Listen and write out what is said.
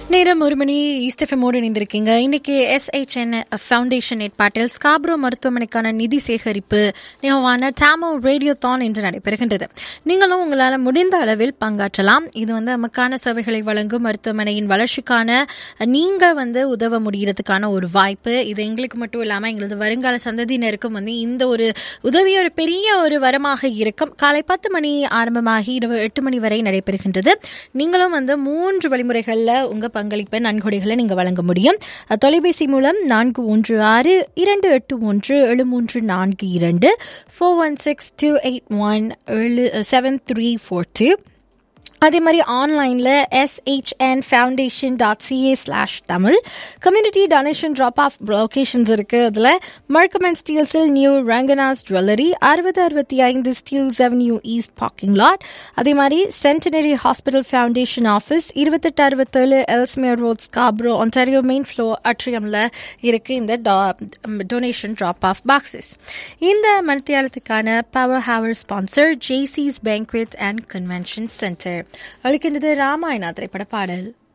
நேரம் ஒரு மணி ஈஸ்டெஃபமோடு இணைந்திருக்கீங்க இன்னைக்கு எஸ்ஹெச்என் ஃபவுண்டேஷன் ஏற்பாட்டில் ஸ்காப்ரோ மருத்துவமனைக்கான நிதி சேகரிப்பு நிகழ்வான டாமோ ரேடியோ தான் இன்று நடைபெறுகின்றது நீங்களும் உங்களால் முடிந்த அளவில் பங்காற்றலாம் இது வந்து நமக்கான சேவைகளை வழங்கும் மருத்துவமனையின் வளர்ச்சிக்கான நீங்க வந்து உதவ முடிகிறதுக்கான ஒரு வாய்ப்பு இது எங்களுக்கு மட்டும் இல்லாமல் எங்களது வருங்கால சந்ததியினருக்கும் வந்து இந்த ஒரு உதவி ஒரு பெரிய ஒரு வரமாக இருக்கும் காலை பத்து மணி ஆரம்பமாகி இரவு எட்டு மணி வரை நடைபெறுகின்றது நீங்களும் வந்து மூன்று வழிமுறைகளில் உங்கள் பங்களிப்பை நன்கொடைகளை நீங்கள் வழங்க முடியும் அஹ், தொலைபேசி மூலம் நான்கு ஒன்று ஆறு இரண்டு எட்டு ஒன்று ஏழு மூன்று நான்கு இரண்டு four one six two eight one ஏழு செவன் த்ரீ ஃபோர் டூ அதே மாதிரி ஆன்லைனில் SHN foundation dot CA slash Tamil community donation drop off locations இருக்குது அதில் மர்க்கம் அண்ட் ஸ்டீல்ஸில் நியூ ரங்கனாஸ் ஜுவல்லரி அறுபது அறுபத்தி ஐந்து Steels avenue east parking lot அதே மாதிரி சென்டினரி ஹாஸ்பிட்டல் ஃபவுண்டேஷன் ஆஃபீஸ் இருபத்தெட்டு அறுபத்தேழு Ellesmere road Scarborough Ontario main floor அட்ரியமில் இருக்குது இந்த டொனேஷன் ட்ராப் ஆஃப் பாக்ஸஸ் இந்த மணித்தியாலத்துக்கான பவர் ஹவர் ஸ்பான்சர் ஜேசிஸ் பேங்க்வெட் அண்ட் கன்வென்ஷன் சென்டர் அளிக்கின்றது ராமாயணா திரைப்பட பாடல்